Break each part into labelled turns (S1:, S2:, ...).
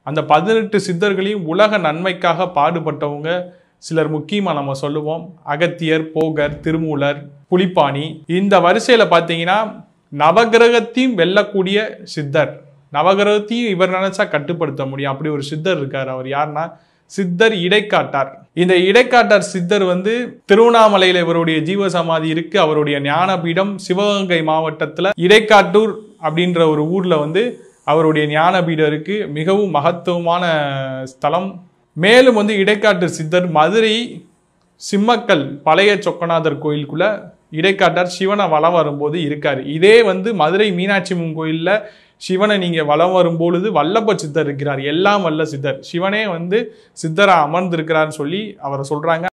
S1: அந்த பதினெட்டு சித்தர்களையும் உலக நன்மைக்காக பாடுபட்டவங்க சிலர் முக்கியமாக நம்ம சொல்லுவோம் அகத்தியர் போகர் திருமூலர் புலிப்பாணி இந்த வரிசையில் பார்த்தீங்கன்னா நவகிரகத்தையும் வெல்லக்கூடிய சித்தர் நவகிரகத்தையும் இவர் நினைச்சா கட்டுப்படுத்த முடியும் அப்படி ஒரு சித்தர் இருக்கார் அவர் யாருன்னா சித்தர் இடைக்காட்டார் இந்த இடைக்காட்டார் சித்தர் வந்து திருவண்ணாமலையில இவருடைய ஜீவசமாதி இருக்கு அவருடைய ஞானபீடம் சிவகங்கை மாவட்டத்துல இடைக்காட்டூர் அப்படின்ற ஒரு ஊர்ல வந்து அவருடைய ஞானபீடம் இருக்கு மிகவும் மகத்துவமான ஸ்தலம் மேலும் வந்து இடைக்காட்டு சித்தர் மதுரை சிம்மக்கல் பழைய சொக்கநாதர் கோயிலுக்குள்ள இடைக்காட்டார் சிவனை வலம் வரும்போது இருக்காரு இதே வந்து மதுரை மீனாட்சி அம்மன் கோயில்ல சிவனை நீங்க வலம் வரும்பொழுது வல்லப சித்தர் இருக்கிறார் எல்லாம் வல்ல சித்தர் சிவனே வந்து சித்தரா அமர்ந்திருக்கிறார்னு சொல்லி அவரை சொல்றாங்க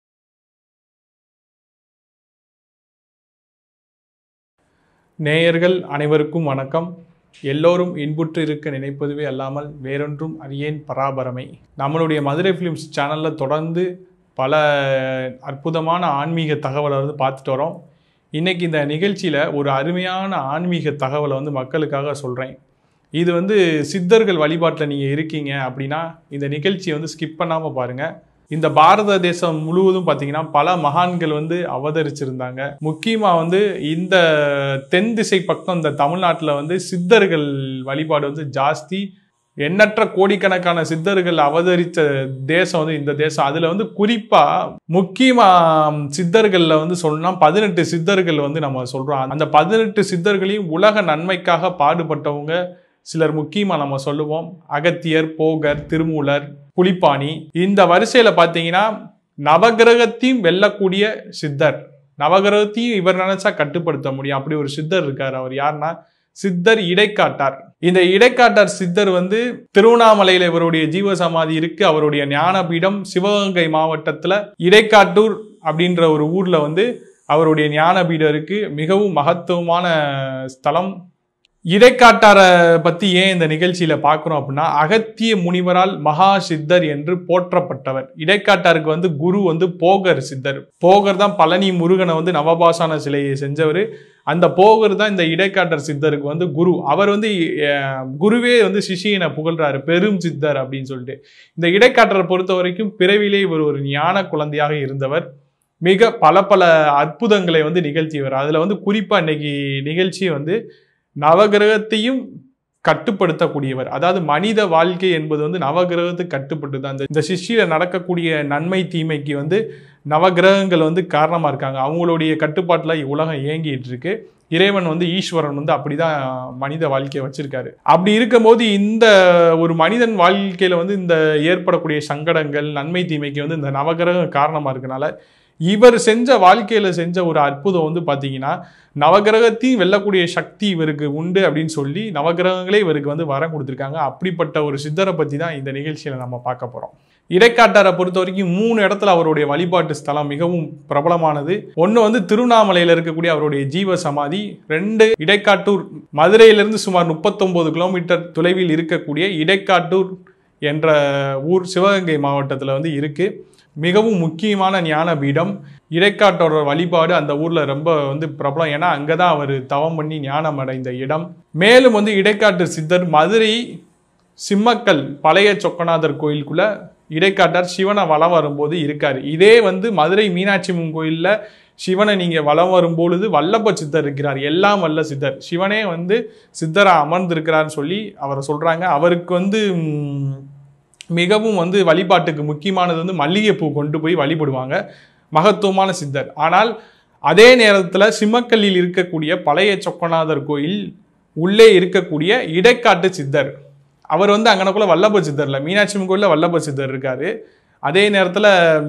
S1: நேயர்கள் அனைவருக்கும் வணக்கம் எல்லோரும் இன்புற்று இருக்க நினைப்பதுவே அல்லாமல் வேறொன்றும் அறியேன் பராபரமை நம்மளுடைய மதுரை ஃபிலிம்ஸ் சேனலில் தொடர்ந்து பல அற்புதமான ஆன்மீக தகவலை வந்து பார்த்துட்டு வரோம் இன்னைக்கு இந்த நிகழ்ச்சியில் ஒரு அருமையான ஆன்மீக தகவலை வந்து மக்களுக்காக சொல்கிறேன் இது வந்து சித்தர்கள் வழிபாட்டில் நீங்கள் இருக்கீங்க அப்படின்னா இந்த நிகழ்ச்சியை வந்து ஸ்கிப் பண்ணாமல் பாருங்கள் இந்த பாரத தேசம் முழுவதும் பார்த்தீங்கன்னா பல மகான்கள் வந்து அவதரிச்சிருந்தாங்க முக்கியமாக வந்து இந்த தென் திசை பக்கம் இந்த தமிழ்நாட்டில் வந்து சித்தர்கள் வழிபாடு வந்து ஜாஸ்தி எண்ணற்ற கோடிக்கணக்கான சித்தர்கள் அவதரித்த தேசம் வந்து இந்த தேசம் அதுல வந்து குறிப்பா முக்கியமா சித்தர்கள்ல வந்து சொல்லணும்னா பதினெட்டு சித்தர்கள் வந்து நம்ம சொல்றோம் அந்த பதினெட்டு சித்தர்களையும் உலக நன்மைக்காக பாடுபட்டவங்க சிலர் முக்கியமா நம்ம சொல்லுவோம் அகத்தியர் போகர் திருமூலர் புலிப்பாணி இந்த வரிசையில பாத்தீங்கன்னா நவகிரகத்தையும் வெல்லக்கூடிய சித்தர் நவகிரகத்தையும் இவர் நினைச்சா கட்டுப்படுத்த முடியும் அப்படி ஒரு சித்தர் இருக்கார் அவர் யாருன்னா சித்தர் இடைக்காட்டார் இந்த இடைக்காட்டார் சித்தர் வந்து திருவண்ணாமலையில இவருடைய ஜீவசமாதி இருக்கு அவருடைய ஞானபீடம் சிவகங்கை மாவட்டத்துல இடைக்காட்டூர் அப்படின்ற ஒரு ஊர்ல வந்து அவருடைய ஞானபீடம் இருக்கு மிகவும் மகத்துவமான ஸ்தலம் இடைக்காட்டாரை பத்தி ஏன் இந்த நிகழ்ச்சியில பார்க்கிறோம் அப்படின்னா அகத்திய முனிவரால் மகா சித்தர் என்று போற்றப்பட்டவர் இடைக்காட்டாருக்கு வந்து குரு வந்து போகர் சித்தர் போகர் தான் பழனி முருகனை வந்து நவபாசான சிலையை செஞ்சவர் அந்த போகர் தான் இந்த இடைக்காட்டர் சித்தருக்கு வந்து குரு அவர் வந்து அஹ், குருவே வந்து சிஷியனை புகழ்றாரு பெரும் சித்தர் அப்படின்னு சொல்லிட்டு இந்த இடைக்காட்டரை பொறுத்த வரைக்கும் பிறவிலே இவர் ஒரு ஞான குழந்தையாக இருந்தவர் மிக பல பல அற்புதங்களை வந்து நிகழ்த்தியவர் அதுல வந்து குறிப்பா இன்னைக்கு நிகழ்ச்சி வந்து நவகிரகத்தையும் கட்டுப்படுத்தக்கூடியவர் அதாவது மனித வாழ்க்கை என்பது வந்து நவகிரகத்துக்கு கட்டுப்பட்டு தான் இந்த- இந்த சிஷ்யில நடக்கக்கூடிய நன்மை தீமைக்கு வந்து நவகிரகங்கள் வந்து காரணமா இருக்காங்க அவங்களுடைய கட்டுப்பாட்டுல உலகம் இயங்கிட்டு இருக்கு இறைவன் வந்து ஈஸ்வரன் வந்து அப்படிதான் மனித வாழ்க்கையை வச்சிருக்காரு அப்படி இருக்கும்போது இந்த ஒரு மனிதன் வாழ்க்கையில வந்து இந்த ஏற்படக்கூடிய சங்கடங்கள் நன்மை தீமைக்கு வந்து இந்த நவகிரகம் காரணமா இருக்கனால இவர் செஞ்ச வாழ்க்கையில செஞ்ச ஒரு அற்புதம் வந்து பாத்தீங்கன்னா நவகிரகத்தையும் வெல்லக்கூடிய சக்தி இவருக்கு உண்டு அப்படின்னு சொல்லி நவகிரகங்களே இவருக்கு வந்து வரம் கொடுத்துருக்காங்க அப்படிப்பட்ட ஒரு சித்தரை பத்தி தான் இந்த நிகழ்ச்சியில நம்ம பார்க்க போறோம் இடைக்காட்டாரை பொறுத்த வரைக்கும் மூணு இடத்துல அவருடைய வழிபாட்டு ஸ்தலம் மிகவும் பிரபலமானது ஒன்று வந்து திருவண்ணாமலையில் இருக்கக்கூடிய அவருடைய ஜீவ சமாதி ரெண்டு இடைக்காட்டூர் மதுரையிலிருந்து சுமார் முப்பத்தொன்பது கிலோமீட்டர் தொலைவில் இருக்கக்கூடிய இடைக்காட்டூர் என்ற ஊர் சிவகங்கை மாவட்டத்தில் வந்து இருக்கு மிகவும் முக்கியமான ஞான பீடம் இடைக்காட்டோட வழிபாடு அந்த ஊர்ல ரொம்ப வந்து பிரபலம் ஏன்னா அங்கதான் அவர் தவம் பண்ணி ஞானம் அடைந்த இடம் மேலும் வந்து இடைக்காட்டு சித்தர் மதுரை சிம்மக்கல் பழைய சொக்கநாதர் கோயிலுக்குள்ள இடைக்காட்டார் சிவனை வலம் வரும்போது இருக்காரு இதே வந்து மதுரை மீனாட்சி அம்மன் கோயில்ல சிவனை நீங்க வலம் வரும்பொழுது வல்லப சித்தர் இருக்கிறார் எல்லாம் வல்ல சித்தர் சிவனே வந்து சித்தரா அமர்ந்திருக்கிறார்னு சொல்லி அவரை சொல்றாங்க அவருக்கு வந்து ம், மிகவும் வந்து வழிபாட்டுக்கு முக்கியமானது வந்து மல்லிகைப்பூ கொண்டு போய் வழிபடுவாங்க மகத்துவமான சித்தர் ஆனால் அதே நேரத்தில் சிம்மக்கல்லில் இருக்கக்கூடிய பழைய சொக்கநாதர் கோயில் உள்ளே இருக்கக்கூடிய இடைக்காட்டு சித்தர் அவர் வந்து அங்கனக்குள்ள வல்லப சித்தர் இல்லை மீனாட்சி அம்மன் கோயிலில் வல்லப சித்தர் இருக்காரு அதே நேரத்தில்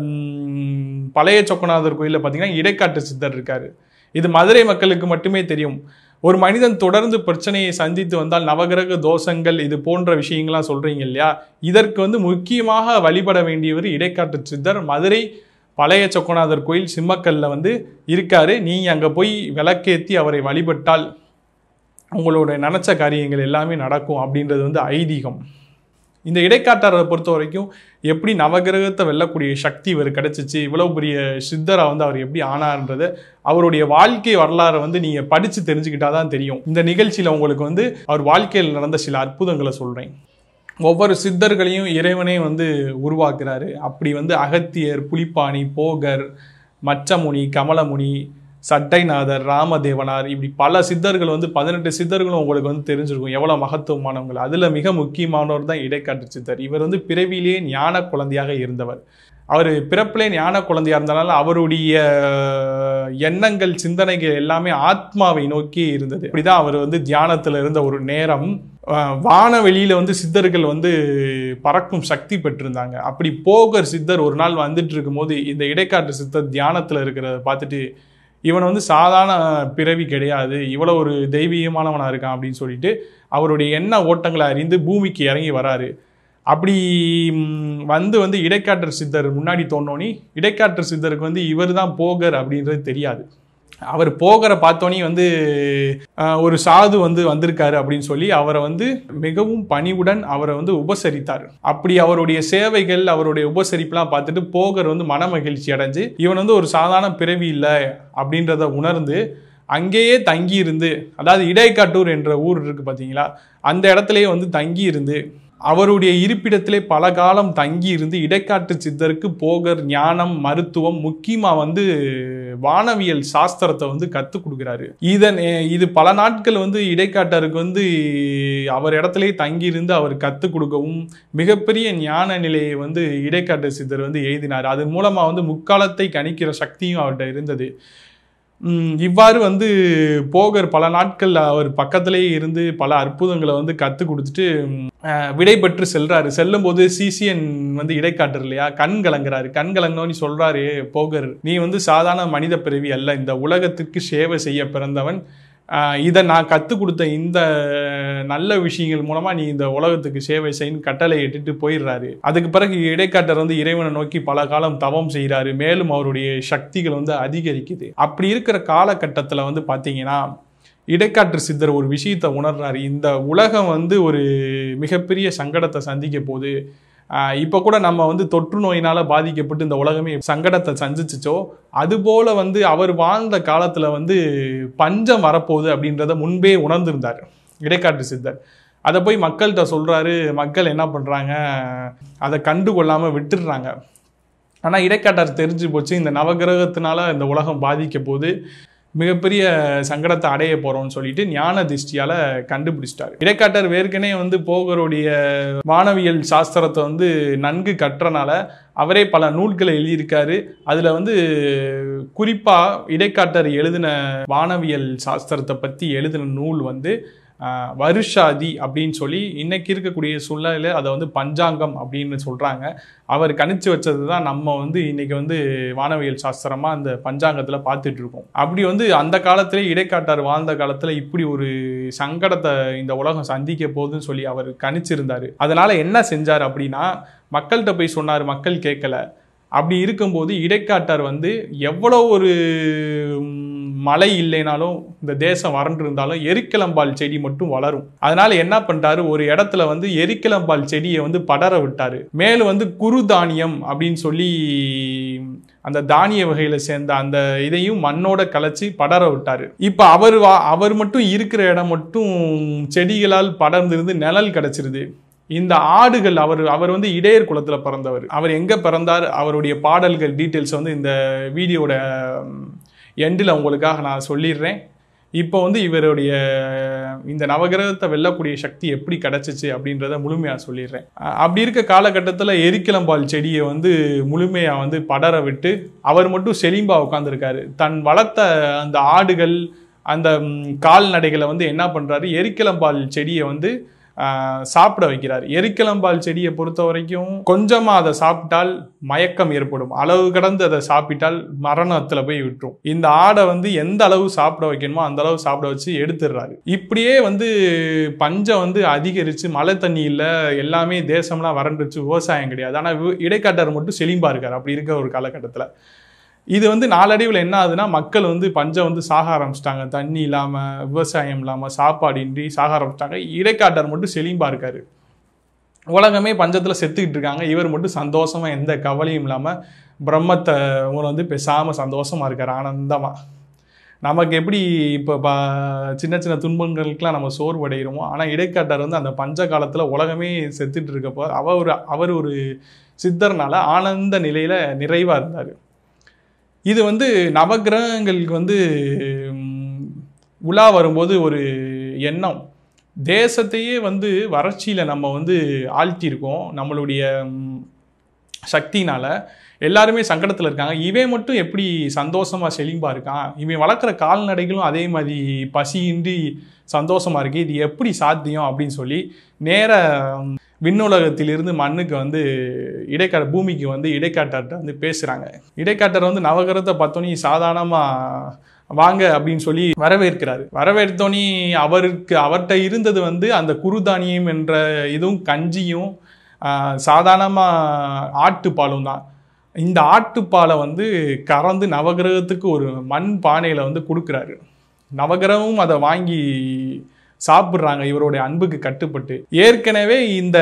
S1: பழைய சொக்கநாதர் கோயிலில் பார்த்தீங்கன்னா இடைக்காட்டு சித்தர் இருக்காரு இது மதுரை மக்களுக்கு மட்டுமே தெரியும் ஒரு மனிதன் தொடர்ந்து பிரச்சனையை சந்தித்து வந்தால் நவகிரக தோஷங்கள் இது போன்ற விஷயங்கள்லாம் சொல்றீங்க இல்லையா இதற்கு வந்து முக்கியமாக வழிபட வேண்டியவர் இடைக்காட்டு சித்தர் மதுரை பழைய சொக்கநாதர் கோயில் சிம்மக்கல்ல வந்து இருக்காரு நீங்க அங்க போய் விளக்கேத்தி அவரை வழிபட்டால் உங்களோட நினைச்ச காரியங்கள் எல்லாமே நடக்கும் அப்படின்றது வந்து ஐதீகம் இந்த இடைக்காட்டாரை பொறுத்த வரைக்கும் எப்படி நவகிரகத்தை வெல்லக்கூடிய சக்தி இவர் கிடைச்சிச்சு இவ்வளவு பெரிய சித்தரா வந்து அவர் எப்படி ஆனார்ன்றது அவருடைய வாழ்க்கை வரலாறை வந்து நீங்க படிச்சு தெரிஞ்சுக்கிட்டாதான் தெரியும் இந்த நிகழ்ச்சியில உங்களுக்கு வந்து அவர் வாழ்க்கையில் நடந்த சில அற்புதங்களை சொல்றேன் ஒவ்வொரு சித்தர்களையும் இறைவனே வந்து உருவாக்குறாரு அப்படி வந்து அகத்தியர் புலிப்பாணி போகர் மச்சமுனி கமலமுனி சட்டைநாதர் ராமதேவனார் இப்படி பல சித்தர்கள் வந்து பதினெட்டு சித்தர்களும் உங்களுக்கு வந்து தெரிஞ்சிருக்கும் எவ்வளோ மகத்துவமானவங்க அதில் மிக முக்கியமானவர் தான் இடைக்காட்டு சித்தர் இவர் வந்து பிறவிலேயே ஞான குழந்தையாக இருந்தவர் அவர் பிறப்பிலே ஞான குழந்தையா இருந்தனால அவருடைய எண்ணங்கள் சிந்தனைகள் எல்லாமே ஆத்மாவை நோக்கி இருந்தது இப்படிதான் அவர் வந்து தியானத்துல இருந்த ஒரு நேரம் அஹ், வானவெளியில வந்து சித்தர்கள் வந்து பறக்கும் சக்தி பெற்றிருந்தாங்க அப்படி போகர் சித்தர் ஒரு நாள் வந்துட்டு இருக்கும்போது இந்த இடைக்காட்டு சித்தர் தியானத்துல இருக்கிறத பார்த்துட்டு இவன் வந்து சாதாரண பிறவி கிடையாது இவ்வளோ ஒரு தெய்வீகமானவனா இருக்கான் அப்படின்னு சொல்லிட்டு அவருடைய எண்ண ஓட்டங்களை அறிந்து பூமிக்கு இறங்கி வராரு அப்படி ம், வந்து வந்து இடைக்காட்டர் சித்தர் முன்னாடி தோணோனி இடைக்காட்டர் சித்தருக்கு வந்து இவர் தான் போகர் அப்படின்றது தெரியாது அவர் போகரை பார்த்தோன்னே வந்து ஆஹ், ஒரு சாது வந்து வந்திருக்காரு அப்படின்னு சொல்லி அவரை வந்து மிகவும் பணிவுடன் அவரை வந்து உபசரித்தார் அப்படி அவருடைய சேவைகள் அவருடைய உபசரிப்புலாம் பார்த்துட்டு போகர் வந்து மன மகிழ்ச்சி அடைஞ்சு இவன் வந்து ஒரு சாதாரண பிறவி இல்லை அப்படின்றத உணர்ந்து அங்கேயே தங்கி இருந்து அதாவது இடைக்காட்டூர் என்ற ஊர் இருக்கு பார்த்தீங்களா அந்த இடத்துலயே வந்து தங்கி இருந்து அவருடைய இருப்பிடத்திலே பல காலம் தங்கி இருந்து இடைக்காட்டு சித்தருக்கு போகர் ஞானம் மருத்துவம் முக்கியமா வந்து வானவியல் சாஸ்திரத்தை வந்து கற்றுக் கொடுக்குறாரு இதன் இது பல நாட்கள் வந்து இடைக்காட்டருக்கு வந்து அவர் இடத்துலயே தங்கி இருந்து அவர் கற்றுக் கொடுக்கவும் மிகப்பெரிய ஞான நிலையை வந்து இடைக்காட்டு சித்தர் வந்து எழுதினார் அதன் மூலமா வந்து முக்காலத்தை கணிக்கிற சக்தியும் அவர்கிட்ட இருந்தது உம், இவ்வாறு வந்து போகர் பல நாட்கள் அவர் பக்கத்திலேயே இருந்து பல அற்புதங்களை வந்து கற்றுக் கொடுத்துட்டு உம், அஹ், விடை பெற்று செல்றாரு செல்லும்போது சிசியன் வந்து இடைக்காட்டுற இல்லையா கண் கலங்குறாரு கண் கலங்கோன்னு சொல்றாரு போகர் நீ வந்து சாதாரண மனித பிறவி அல்ல இந்த உலகத்திற்கு சேவை செய்ய பிறந்தவன் ஆஹ் இதை நான் கற்றுக் கொடுத்த இந்த நல்ல விஷயங்கள் மூலமா நீ இந்த உலகத்துக்கு சேவை செய்யணும் கட்டளை இட்டுட்டு போயிடுறாரு அதுக்கு பிறகு இடைக்காட்டர் வந்து இறைவனை நோக்கி பல காலம் தவம் செய்கிறாரு மேலும் அவருடைய சக்திகள் வந்து அதிகரிக்குது அப்படி இருக்கிற காலகட்டத்தில் வந்து பார்த்தீங்கன்னா இடைக்காற்று சித்தர் ஒரு விஷயத்தை உணர்றாரு இந்த உலகம் வந்து ஒரு மிகப்பெரிய சங்கடத்தை சந்திக்க போகுது ஆஹ் இப்ப கூட நம்ம வந்து தொற்று நோயினால பாதிக்கப்பட்டு இந்த உலகமே சங்கடத்தை சந்திச்சுச்சோ அதுபோல வந்து அவர் வாழ்ந்த காலத்துல வந்து பஞ்சம் வரப்போகுது அப்படின்றத முன்பே உணர்ந்திருந்தார் இடைக்காட்டு சித்தர் அதை போய் மக்கள்கிட்ட சொல்றாரு மக்கள் என்ன பண்றாங்க அதை கண்டு கொள்ளாம விட்டுடுறாங்க ஆனா இடைக்காட்டார் தெரிஞ்சு போச்சு இந்த நவகிரகத்தினால இந்த உலகம் பாதிக்க போகுது மிகப்பெரிய சங்கடத்தை அடைய போறோம்னு சொல்லிட்டு ஞான திருஷ்டியால கண்டுபிடிச்சிட்டாரு இடைக்காட்டர் வேர்க்கனே வந்து போகருடைய வானவியல் சாஸ்திரத்தை வந்து நன்கு கற்றனால அவரே பல நூல்களை எழுதியிருக்காரு அதுல வந்து குறிப்பா இடைக்காட்டர் எழுதின வானவியல் சாஸ்திரத்தை பத்தி எழுதின நூல் வந்து ஆஹ், வருஷாதி அப்படின்னு சொல்லி இன்னைக்கு இருக்கக்கூடிய சூழ்நிலையில அதை வந்து பஞ்சாங்கம் அப்படின்னு சொல்றாங்க அவர் கணிச்சு வச்சது தான் நம்ம வந்து இன்னைக்கு வந்து வானவியல் சாஸ்திரமா அந்த பஞ்சாங்கத்துல பார்த்துட்டு இருக்கோம் அப்படி வந்து அந்த காலத்திலே இடைக்காட்டார் வாழ்ந்த காலத்துல இப்படி ஒரு சங்கடத்தை இந்த உலகம் சந்திக்க போகுதுன்னு சொல்லி அவர் கணிச்சிருந்தாரு அதனால என்ன செஞ்சார் அப்படின்னா மக்கள்கிட்ட போய் சொன்னார் மக்கள் கேட்கல அப்படி இருக்கும்போது இடைக்காட்டார் வந்து எவ்வளோ ஒரு ம், மழை இல்லைனாலும் இந்த தேசம் வறண்டு இருந்தாலும் எரிக்கிளம்பால் செடி மட்டும் வளரும் அதனால என்ன பண்ணிட்டாரு ஒரு இடத்துல வந்து எரிக்கிளம்பால் செடியை வந்து படர விட்டாரு மேலும் வந்து குரு தானியம் அப்படின்னு சொல்லி அந்த தானிய வகையில சேர்ந்த அந்த இதையும் மண்ணோட கலைச்சி படர விட்டாரு இப்ப அவர் வா அவர் மட்டும் இருக்கிற இடம் மட்டும் செடிகளால் படர்ந்திருந்து நிழல் கிடைச்சிருது இந்த ஆடுகள் அவர் அவர் வந்து இடையர் குலத்துல பிறந்தவர் அவர் எங்க பிறந்தார் அவருடைய பாடல்கள் டீட்டெயில்ஸ் வந்து இந்த வீடியோட எண்டில் உங்களுக்காக நான் சொல்லிடுறேன் இப்போ வந்து இவருடைய இந்த நவகிரகத்தை வெல்லக்கூடிய சக்தி எப்படி கிடைச்சிச்சு அப்படின்றத முழுமையாக சொல்லிடுறேன் அஹ் அப்படி இருக்க காலகட்டத்தில் எரிக்கிளம்பால் செடியை வந்து முழுமையாக வந்து படர விட்டு அவர் மட்டும் செலிம்பா உட்காந்துருக்காரு தன் வளர்த்த அந்த ஆடுகள் அந்த ம், கால்நடைகளை வந்து என்ன பண்ணுறாரு எரிக்கிளம்பால் செடியை வந்து ஆஹ், சாப்பிட வைக்கிறார் எரிக்கிளம்பால் செடியை பொறுத்த வரைக்கும் கொஞ்சமாக அதை சாப்பிட்டால் மயக்கம் ஏற்படும் அளவு கடந்து அதை சாப்பிட்டால் மரணத்தில் போய் விட்டுரும் இந்த ஆடை வந்து எந்த அளவு சாப்பிட வைக்கணுமோ அந்த அளவு சாப்பிட வச்சு எடுத்துடுறாரு இப்படியே வந்து பஞ்சம் வந்து அதிகரிச்சு மழை தண்ணி இல்லை எல்லாமே தேசம்லாம் வறண்டுச்சு விவசாயம் கிடையாது ஆனால் இடைக்காட்டார் மட்டும் செழிம்பா இருக்கார் அப்படி இருக்க ஒரு காலகட்டத்தில் இது வந்து நாளடைவில் என்ன ஆகுதுன்னா மக்கள் வந்து பஞ்சம் வந்து சாக ஆரம்பிச்சிட்டாங்க தண்ணி இல்லாமல் விவசாயம் இல்லாமல் சாப்பாடு இன்றி சாக ஆரம்பிச்சிட்டாங்க இடைக்காட்டார் மட்டும் செழிம்பா இருக்காரு உலகமே பஞ்சத்தில் செத்துக்கிட்டு இருக்காங்க இவர் மட்டும் சந்தோஷமா எந்த கவலையும் இல்லாமல் பிரம்மத்தை அவர் வந்து பேசாமல் சந்தோஷமா இருக்கார் ஆனந்தமா நமக்கு எப்படி இப்போ ப சின்ன சின்ன துன்பங்களுக்கெல்லாம் நம்ம சோர்வடைகிறோமோ ஆனால் இடைக்காட்டார் வந்து அந்த பஞ்ச காலத்தில் உலகமே செத்துட்டு இருக்கப்போ அவர் ஒரு அவர் ஒரு சித்தர்னால ஆனந்த நிலையில் நிறைவாக இருந்தார் இது வந்து நவக்கிரகங்களுக்கு வந்து ம், உலா வரும்போது ஒரு எண்ணம் தேசத்தையே வந்து வறட்சியில் நம்ம வந்து ஆழ்த்தியிருக்கோம் நம்மளுடைய ம், சக்தினால எல்லாருமே சங்கடத்தில் இருக்காங்க இவன் மட்டும் எப்படி சந்தோஷமா செழிம்பா இருக்கான் இவன் வளர்க்குற கால்நடைகளும் அதே மாதிரி பசியின்றி சந்தோஷமா இருக்கு இது எப்படி சாத்தியம் அப்படின்னு சொல்லி நேர ம், விண்ணுலகத்திலிருந்து மண்ணுக்கு வந்து இடைக்காட்ட பூமிக்கு வந்து இடைக்காட்டர்கிட்ட வந்து பேசுகிறாங்க இடைக்காட்டர் வந்து நவகிரகத்தை பார்த்தோன்னே சாதாரணமாக வாங்க அப்படின்னு சொல்லி வரவேற்கிறாரு வரவேற்றோனி அவருக்கு அவர்கிட்ட இருந்தது வந்து அந்த குருதானியம் என்ற இதுவும் கஞ்சியும் சாதாரணமாக ஆட்டுப்பாலும் தான் இந்த ஆட்டுப்பாலை வந்து கறந்து நவகிரகத்துக்கு ஒரு மண் பானையில் வந்து கொடுக்குறாரு நவகிரகமும் அதை வாங்கி சாப்பிட்றாங்க இவருடைய அன்புக்கு கட்டுப்பட்டு ஏற்கனவே இந்த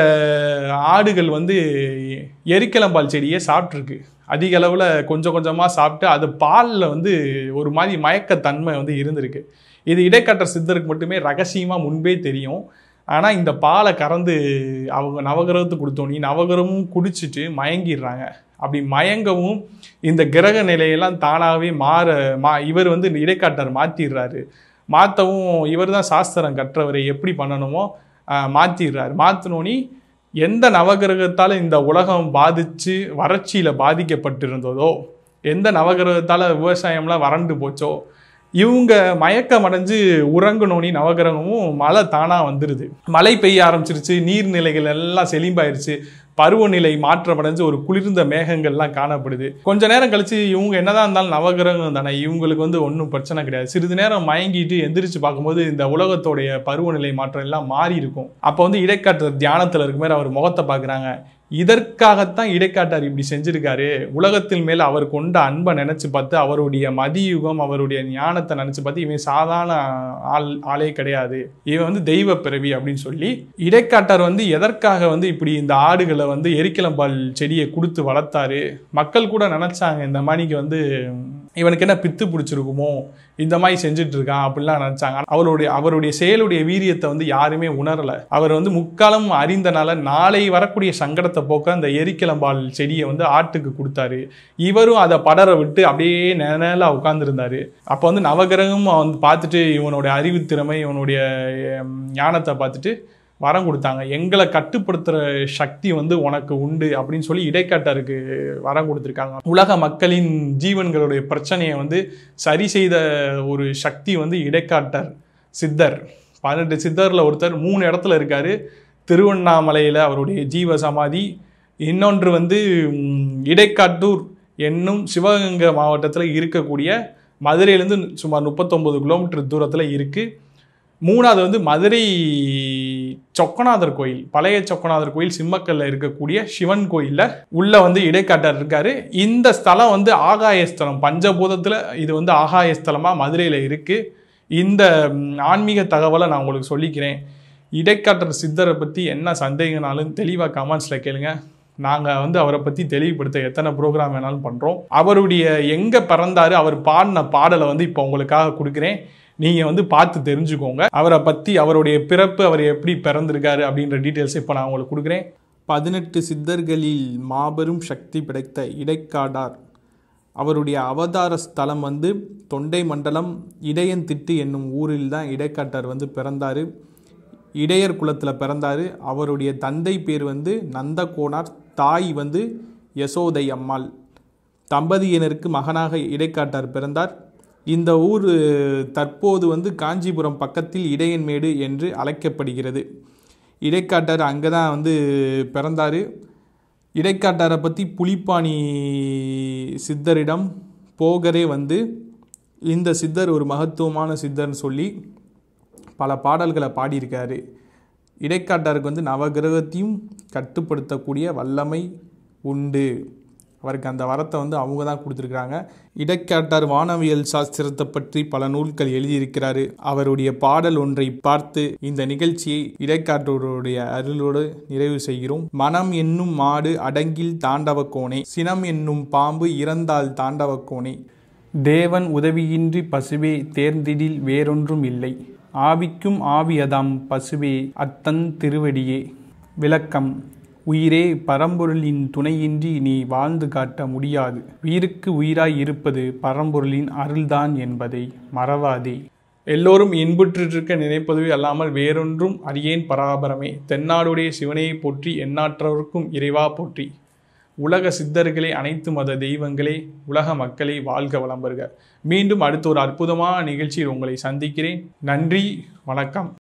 S1: ஆடுகள் வந்து எரிக்கலம்பால் செடியை சாப்பிட்ருக்கு அதிக அளவில் கொஞ்சம் கொஞ்சமாக சாப்பிட்டு அது பாலில் வந்து ஒரு மாதிரி மயக்கத்தன்மை வந்து இருந்திருக்கு இது இடைக்காட்ட சித்தருக்கு மட்டுமே ரகசியமாக முன்பே தெரியும் ஆனால் இந்த பாலை கறந்து அவங்க நவகிரகத்துக்கு கொடுத்தோன்னே நவகிரகமும் குடிச்சிட்டு மயங்கிடுறாங்க அப்படி மயங்கவும் இந்த கிரக நிலையெல்லாம் தானாகவே மாற மா இவர் வந்து இடைக்காட்டர் மாற்றிடுறாரு மாற்றவும் இவர் தான் சாஸ்திரம் கற்றவரை எப்படி பண்ணணுமோ ஆஹ், மாத்திடுறாரு மாற்றினோனி எந்த நவகிரகத்தால் இந்த உலகம் பாதிச்சு வறட்சியில் பாதிக்கப்பட்டிருந்ததோ எந்த நவகிரகத்தால் விவசாயம்லாம் வறண்டு போச்சோ இவங்க மயக்கம் அடைஞ்சு உறங்கணும்னி நவகிரகமும் மழை தானாக வந்துடுது மழை பெய்ய ஆரம்பிச்சிருச்சு நீர்நிலைகள் எல்லாம் செழிம்பாயிருச்சு பருவநிலை மாற்றமடைஞ்சு ஒரு குளிர்ந்த மேகங்கள்லாம் காணப்படுது கொஞ்ச நேரம் கழிச்சு இவங்க என்னதான் இருந்தாலும் நவகிரகம் தானே இவங்களுக்கு வந்து ஒன்றும் பிரச்சனை கிடையாது சிறிது நேரம் மயங்கிட்டு எந்திரிச்சு பார்க்கும்போது இந்த உலகத்தோடைய பருவநிலை மாற்றம் எல்லாம் மாறி இருக்கும் அப்போ வந்து இடைக்காட்டு தியானத்தில் இருக்க மாதிரி அவர் முகத்தை பார்க்குறாங்க இதற்காகத்தான் இடைக்காட்டார் இப்படி செஞ்சிருக்காரு உலகத்தின் மேல் அவர் கொண்ட அன்பை நினைச்சு பார்த்து அவருடைய மதியுகம் அவருடைய ஞானத்தை நினைச்சு பார்த்து இவன் சாதாரண ஆள் ஆளே கிடையாது இவன் வந்து தெய்வ பிறவி அப்படின்னு சொல்லி இடைக்காட்டார் வந்து எதற்காக வந்து இப்படி இந்த ஆடுகளை வந்து எரிக்கலம்பால் செடியை கொடுத்து வளர்த்தாரு மக்கள் கூட நினைச்சாங்க இந்த மாதிரிக்கு வந்து இவனுக்கு என்ன பித்து பிடிச்சிருக்குமோ இந்த மாதிரி செஞ்சுட்டு இருக்கான் அப்படிலாம் நினைச்சாங்க ஆனா அவருடைய அவருடைய செயலுடைய வீரியத்தை வந்து யாருமே உணரல அவர் வந்து முக்காலம் அறிந்தனால நாளை வரக்கூடிய சங்கடத்தை போக்க அந்த எரிக்கிளம்பால் செடியை வந்து ஆட்டுக்கு கொடுத்தாரு இவரும் அதை படர விட்டு அப்படியே நிழலா உட்கார்ந்துருந்தாரு அப்போ வந்து நவகிரகம் வந்து பார்த்துட்டு இவனுடைய அறிவுத்திறமை இவனுடைய ஹம், ஞானத்தை பார்த்துட்டு வரம் கொடுத்தாங்க எங்களை கட்டுப்படுத்துற சக்தி வந்து உனக்கு உண்டு அப்படின்னு சொல்லி இடைக்காட்டருக்கு வரம் கொடுத்துருக்காங்க உலக மக்களின் ஜீவன்களுடைய பிரச்சனையை வந்து சரி செய்த ஒரு சக்தி வந்து இடைக்காட்டர் சித்தர் பதினெட்டு சித்தர்ல ஒருத்தர் மூணு இடத்துல இருக்காரு திருவண்ணாமலையில் அவருடைய ஜீவ சமாதி இன்னொன்று வந்து ம், இடைக்காட்டூர் என்னும் சிவகங்கை மாவட்டத்தில் இருக்கக்கூடிய மதுரையிலேருந்து சுமார் முப்பத்தொம்பது கிலோமீட்டர் தூரத்தில் இருக்குது மூணாவது வந்து மதுரை சொக்கநாதர் கோயில் பழைய சொக்கநாதர் கோயில் சிம்மக்கல்ல இருக்கக்கூடிய சிவன் கோயில்ல உள்ள வந்து இடைக்காட்டர் இருக்காரு இந்த ஸ்தலம் வந்து ஆகாய ஸ்தலம் பஞ்சபூதத்துல இது வந்து ஆகாய ஸ்தலமா மதுரையில இருக்கு இந்த ம், ஆன்மீக தகவலை நான் உங்களுக்கு சொல்லிக்கிறேன் இடைக்காட்டர் சித்தரை பத்தி என்ன சந்தேகனாலும் தெளிவா கமெண்ட்ஸ்ல கேளுங்க நாங்கள் வந்து அவரை பற்றி தெளிவுபடுத்த எத்தனை ப்ரோக்ராம் வேணாலும் பண்ணுறோம் அவருடைய எங்கே பிறந்தாரு அவர் பாடின பாடலை வந்து இப்போ உங்களுக்காக கொடுக்குறேன் நீங்கள் வந்து பார்த்து தெரிஞ்சுக்கோங்க அவரை பற்றி அவருடைய பிறப்பு அவர் எப்படி பிறந்திருக்காரு அப்படின்ற டீட்டெயில்ஸ் இப்போ நான் உங்களுக்கு கொடுக்குறேன் பதினெட்டு சித்தர்களில் மாபெரும் சக்தி படைத்த இடைக்காடார் அவருடைய அவதார ஸ்தலம் வந்து தொண்டை மண்டலம் இடையந்திட்டு என்னும் ஊரில் தான் இடைக்காட்டார் வந்து பிறந்தார் இடையர் குலத்தில் பிறந்தார் அவருடைய தந்தை பேர் வந்து நந்தகோனார் தாய் வந்து யசோதை அம்மாள் தம்பதியினருக்கு மகனாக இடைக்காட்டார் பிறந்தார் இந்த ஊர் தற்போது வந்து காஞ்சிபுரம் பக்கத்தில் இடையன்மேடு என்று அழைக்கப்படுகிறது இடைக்காட்டார் அங்கே தான் வந்து பிறந்தார் இடைக்காட்டாரை பற்றி புலிப்பாணி சித்தரிடம் போகரே வந்து இந்த சித்தர் ஒரு மகத்துவமான சித்தர்னு சொல்லி பல பாடல்களை பாடியிருக்காரு இடைக்காட்டாருக்கு வந்து நவகிரகத்தையும் கட்டுப்படுத்தக்கூடிய வல்லமை உண்டு அவருக்கு அந்த வரத்தை வந்து அவங்க தான் கொடுத்துருக்காங்க இடைக்காட்டார் வானவியல் சாஸ்திரத்தை பற்றி பல நூல்கள் எழுதியிருக்கிறாரு அவருடைய பாடல் ஒன்றை பார்த்து இந்த நிகழ்ச்சியை இடைக்காட்டோருடைய அருளோடு நிறைவு செய்கிறோம் மனம் என்னும் மாடு அடங்கில் தாண்டவ கோணே சினம் என்னும் பாம்பு இறந்தால் தாண்டவ கோணே தேவன் உதவியின்றி பசுவே தேர்ந்திடில் வேறொன்றும் இல்லை ஆவிக்கும் ஆவியதாம் பசுவே அத்தன் திருவடியே விளக்கம் உயிரே பரம்பொருளின் துணையின்றி நீ வாழ்ந்து காட்ட முடியாது உயிருக்கு உயிராய் இருப்பது பரம்பொருளின் அருள்தான் என்பதை மறவாதே எல்லோரும் இன்புற்றிருக்க நினைப்பதுவே அல்லாமல் வேறொன்றும் அறியேன் பராபரமே தென்னாடுடைய சிவனையை போற்றி எண்ணாற்றவர்க்கும் இறைவா போற்றி உலக சித்தர்களே அனைத்து மத தெய்வங்களே உலக மக்களே வாழ்க வளம் பெறுக மீண்டும் அடுத்த ஒரு அற்புதமான நிகழ்ச்சியில் உங்களை சந்திக்கிறேன் நன்றி வணக்கம்